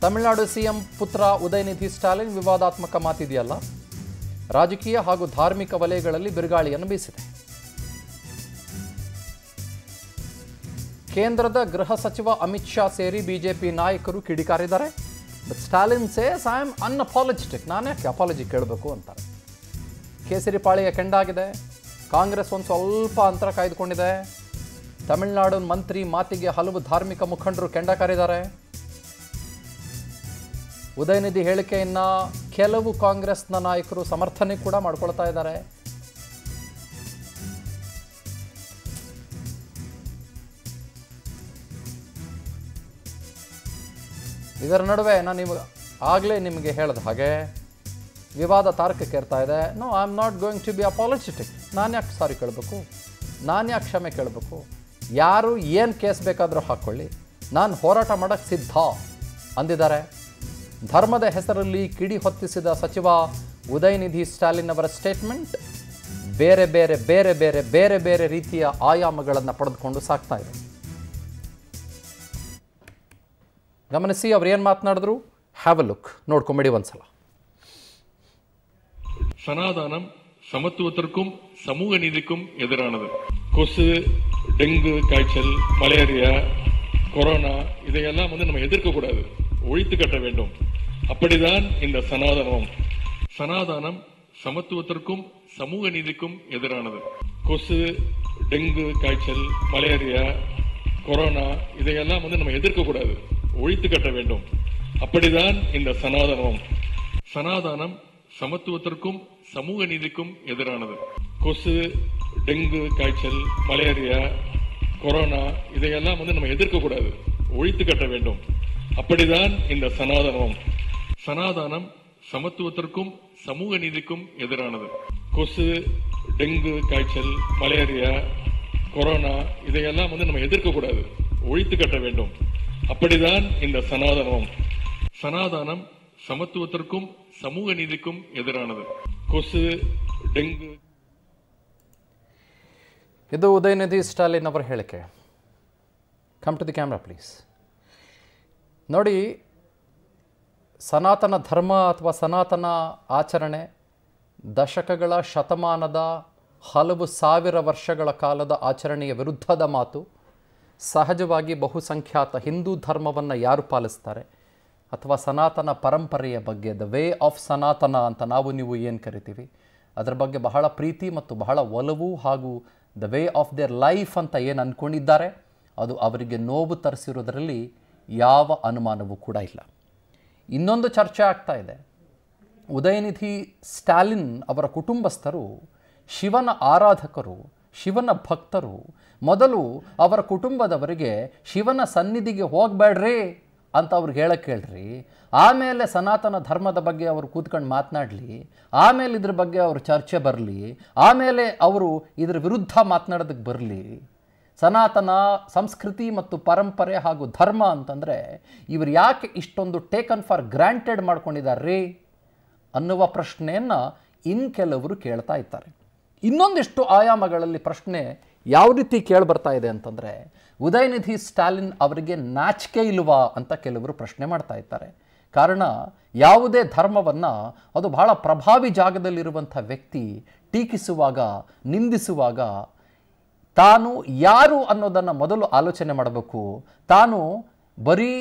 Tamil Nadu CM ಪುತ್ರ ಉದಯನಿಧಿ ಸ್ಟಾಲಿನ್ ವಿವಾದಾತ್ಮಕ ಮಾತಿದೆಯಲ್ಲ ರಾಜಕೀಯ ಹಾಗೂ ಧಾರ್ಮಿಕ ವಲಯಗಳಲ್ಲಿ ಬಿರುಗಾಳಿಯನ್ನು ಬೀಸಿದೆ ಕೇಂದ್ರದ ಗೃಹ ಸಚಿವ ಅಮಿತ್ ಶಾ ಸೇರಿ ಬಿಜೆಪಿ ನಾಯಕರು ಕಿಡಿಕಾರಿದ್ದಾರೆ but Stalin says I am unapologetic ನಾನು ಯಾಕೆ ಅಪಾಲಜಿ ಕೇಳಬೇಕು ಅಂತಾರೆ ಕೇಸರಿ ಪಾಳಿಯ ಕೆಂಡಾಗಿದೆ ಕಾಂಗ್ರೆಸ್ ಒಂದು ಸ್ವಲ್ಪ ಅಂತರ ಕಾಯ್ದುಕೊಂಡಿದೆ ತಮಿಳುನಾಡು ಮಂತ್ರಿ ಮಾತಿಗೆ ಹಲವು ಧಾರ್ಮಿಕ ಮುಖಂಡರು ಕೆಂಡ ಕಾರಿದ್ದಾರೆ ಉದಯನಿಧಿ ಹೇಳಿಕೆಯನ್ನ ಕೆಲವು ಕಾಂಗ್ರೆಸ್ನ ನಾಯಕರು ಸಮರ್ಥನೆ ಕೂಡ ಮಾಡ್ಕೊಳ್ತಾ ಇದ್ದಾರೆ ಇದರ ನಡುವೆ ನಾನು ನಿಮಗೆ ಆಗಲೇ ನಿಮಗೆ ಹೇಳಿದ ಹಾಗೆ ವಿವಾದ ತಾರಕಕ್ಕೇರ್ತಾ ಇದೆ no I am not going to be apologetic ನಾನು ಯಾಕೆ ಸಾರಿ ಕೇಳಬೇಕು ನಾನು ಯಾಕೆ ಕ್ಷಮೆ ಕೇಳಬೇಕು ಯಾರು ಏನು ಕೇಸ್ ಬೇಕಾದರೂ ಹಾಕ್ಕೊಳ್ಳಿ ನಾನು ಹೋರಾಟ ಮಾಡೋಕ್ಕೆ ಸಿದ್ಧ ಅಂದಿದ್ದಾರೆ ಧರ್ಮದ ಹೆಸರಲ್ಲಿ ಕಿಡಿ ಹೊತ್ತಿಸಿದ ಸಚಿವ ಉದಯನಿಧಿ ಸ್ಟಾಲಿನ್ ಅವರ ಸ್ಟೇಟ್ಮೆಂಟ್ ಬೇರೆ ಬೇರೆ ಬೇರೆ ಬೇರೆ ಬೇರೆ ಬೇರೆ ರೀತಿಯ ಆಯಾಮಗಳನ್ನು ಪಡೆದುಕೊಂಡು ಸಾಕ್ತಾ ಇದೆ ಗಮನಿಸಿ ಅವ್ರು ಏನು ಮಾತನಾಡಿದ್ರು ಹ್ಯಾವ್ ಅ ಲುಕ್ ನೋಡ್ಕೊಂಬಿಡಿ ಒಂದ್ಸಲ சனாதானம் சமத்துவத்திற்கும் சமூக நீதிக்கும் எதிரானது கொசு டெங்கு காய்ச்சல் மலேரியா கொரோனா இதையெல்லாம் வந்து நம்ம எதிர்க்க கூடாது ஒழித்து கட்ட வேண்டும் அப்படிதான் இந்த சனாதனம் சனாதானம் சமத்துவத்திற்கும் சமூக நீதிக்கும் எதிரானது கொசு டெங்கு காய்ச்சல் மலேரியா கொரோனா இதையெல்லாம் வந்து நம்ம எதிர்க்க கூடாது ஒழித்து கட்ட வேண்டும் அப்படிதான் இந்த சனாதனம் சனாதானம் சமத்துவத்திற்கும் சமூக நீதிக்கும் எதிரானது கொசு டெங்கு காய்ச்சல் மலேரியா கொரோனா இதையெல்லாம் வந்து நம்ம எதிர்க்க கூடாது ஒழித்து கட்ட வேண்டும் அப்படிதான் இந்த சனாதனம் சனாதானம் சமத்துவத்திற்கும் சமூக நீதிக்கும் எதிரானது கொசு டெங்கு காய்ச்சல் மலேரியா கொரோனா இதையெல்லாம் வந்து நம்ம எதிர்க்க கூடாது ஒழித்து கட்ட வேண்டும் அப்படிதான் இந்த சனாதனம் சனாதானம் சமத்துவத்திற்கும் சமூக நீதிக்கும் எதிரானது கொசு டெங்கு ಇದು ಉದಯನಿಧಿ ಸ್ಟಾಲಿನ್ ಅವರ ಹೇಳಿಕೆ come to the camera please ನೋಡಿ ಸನಾತನ ಧರ್ಮ ಅಥವಾ ಸನಾತನ ಆಚರಣೆ ದಶಕಗಳ ಶತಮಾನದ ಹಲವು ಸಾವಿರ ವರ್ಷಗಳ ಕಾಲದ ಆಚರಣೆಯ ವಿರುದ್ಧದ ಮಾತು ಸಹಜವಾಗಿ ಬಹುಸಂಖ್ಯಾತ ಹಿಂದೂ ಧರ್ಮವನ್ನು ಯಾರು ಪಾಲಿಸ್ತಾರೆ ಅಥವಾ ಸನಾತನ ಪರಂಪರೆಯ ಬಗ್ಗೆ ದ ವೇ ಆಫ್ ಸನಾತನ ಅಂತ ನಾವು ನೀವು ಏನು ಕರಿತೀವಿ ಅದರ ಬಗ್ಗೆ ಬಹಳ ಪ್ರೀತಿ ಮತ್ತು ಬಹಳ ಒಲವು ಹಾಗೂ the way of their life ಅಂತ ಏನು ಅಂದ್ಕೊಂಡಿದ್ದಾರೆ ಅದು ಅವರಿಗೆ ನೋವು ತರಿಸಿರೋದರಲ್ಲಿ ಯಾವ ಅನುಮಾನವೂ ಕೂಡ ಇಲ್ಲ ಇನ್ನೊಂದು ಚರ್ಚೆ ಆಗ್ತಾ ಇದೆ ಉದಯನಿಧಿ ಸ್ಟಾಲಿನ್ ಅವರ ಕುಟುಂಬಸ್ಥರು ಶಿವನ ಆರಾಧಕರು ಶಿವನ ಭಕ್ತರು ಮೊದಲು ಅವರ ಕುಟುಂಬದವರಿಗೆ ಶಿವನ ಸನ್ನಿಧಿಗೆ ಹೋಗಬೇಡ್ರಿ ಅಂತ ಅವ್ರಿಗೆ ಹೇಳಕ್ಕೆ ಹೇಳ್ರಿ ಆಮೇಲೆ ಸನಾತನ ಧರ್ಮದ ಬಗ್ಗೆ ಅವರು ಕೂತ್ಕೊಂಡು ಮಾತನಾಡಲಿ ಆಮೇಲೆ ಇದ್ರ ಬಗ್ಗೆ ಅವರು ಚರ್ಚೆ ಬರಲಿ ಆಮೇಲೆ ಅವರು ಇದ್ರ ವಿರುದ್ಧ ಮಾತನಾಡೋದಕ್ಕೆ ಬರಲಿ ಸನಾತನ ಸಂಸ್ಕೃತಿ ಮತ್ತು ಪರಂಪರೆ ಹಾಗೂ ಧರ್ಮ ಅಂತಂದರೆ ಇವರು ಯಾಕೆ ಇಷ್ಟೊಂದು ಟೇಕನ್ ಫಾರ್ ಗ್ರಾಂಟೆಡ್ ಮಾಡ್ಕೊಂಡಿದ್ದಾರೆ ಅನ್ನುವ ಪ್ರಶ್ನೆಯನ್ನು ಇನ್ ಕೆಲವರು ಕೇಳ್ತಾ ಇದ್ದಾರೆ ಇನ್ನೊಂದಿಷ್ಟು ಆಯಾಮಗಳಲ್ಲಿ ಪ್ರಶ್ನೆ ಯಾವ ರೀತಿ ಕೇಳಿಬರ್ತಾ ಇದೆ ಅಂತಂದರೆ ಉದಯನಿಧಿ ಸ್ಟಾಲಿನ್ ಅವರಿಗೆ ನಾಚಿಕೆ ಇಲ್ವಾ ಅಂತ ಕೆಲವರು ಪ್ರಶ್ನೆ ಮಾಡ್ತಾ ಇದ್ದಾರೆ ಕಾರಣ ಯಾವುದೇ ಧರ್ಮವನ್ನು ಅದು ಬಹಳ ಪ್ರಭಾವಿ ಜಾಗದಲ್ಲಿರುವಂಥ ವ್ಯಕ್ತಿ ಟೀಕಿಸುವಾಗ ನಿಂದಿಸುವಾಗ ತಾನು ಯಾರು ಅನ್ನೋದನ್ನು ಮೊದಲು ಆಲೋಚನೆ ಮಾಡಬೇಕು ತಾನು ಬರೀ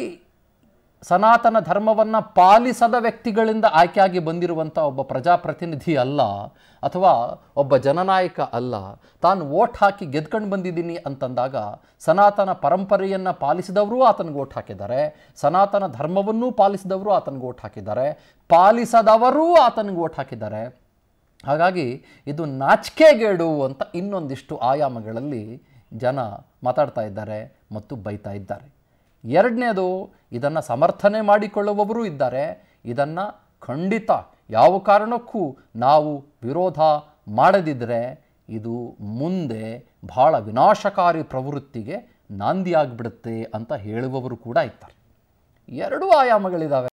ಸನಾತನ ಧರ್ಮವನ್ನು ಪಾಲಿಸದ ವ್ಯಕ್ತಿಗಳಿಂದ ಆಯ್ಕೆಯಾಗಿ ಬಂದಿರುವಂಥ ಒಬ್ಬ ಪ್ರಜಾಪ್ರತಿನಿಧಿ ಅಲ್ಲ ಅಥವಾ ಒಬ್ಬ ಜನನಾಯಕ ಅಲ್ಲ ತಾನು ಓಟ್ ಹಾಕಿ ಗೆದ್ಕೊಂಡು ಬಂದಿದ್ದೀನಿ ಅಂತಂದಾಗ ಸನಾತನ ಪರಂಪರೆಯನ್ನು ಪಾಲಿಸಿದವರು ಆತನಿಗೆ ಓಟ್ ಹಾಕಿದ್ದಾರೆ ಸನಾತನ ಧರ್ಮವನ್ನೂ ಪಾಲಿಸಿದವರು ಆತನಿಗೆ ಓಟ್ ಹಾಕಿದ್ದಾರೆ ಪಾಲಿಸದವರೂ ಆತನಿಗೆ ಓಟ್ ಹಾಕಿದ್ದಾರೆ ಹಾಗಾಗಿ ಇದು ನಾಚಿಕೆಗೇಡು ಅಂತ ಇನ್ನೊಂದಿಷ್ಟು ಆಯಾಮಗಳಲ್ಲಿ ಜನ ಮಾತಾಡ್ತಾ ಇದ್ದಾರೆ ಮತ್ತು ಬೈತಾ ಇದ್ದಾರೆ ಎರಡನೇದು ಇದನ್ನು ಸಮರ್ಥನೆ ಮಾಡಿಕೊಳ್ಳುವವರು ಇದ್ದಾರೆ ಇದನ್ನು ಖಂಡಿತ ಯಾವ ಕಾರಣಕ್ಕೂ ನಾವು ವಿರೋಧ ಮಾಡದಿದ್ದರೆ ಇದು ಮುಂದೆ ಬಹಳ ವಿನಾಶಕಾರಿ ಪ್ರವೃತ್ತಿಗೆ ನಾಂದಿಯಾಗ್ಬಿಡುತ್ತೆ ಅಂತ ಹೇಳುವವರು ಕೂಡ ಇದ್ದಾರೆ ಎರಡೂ ಆಯಾಮಗಳಿದ್ದಾವೆ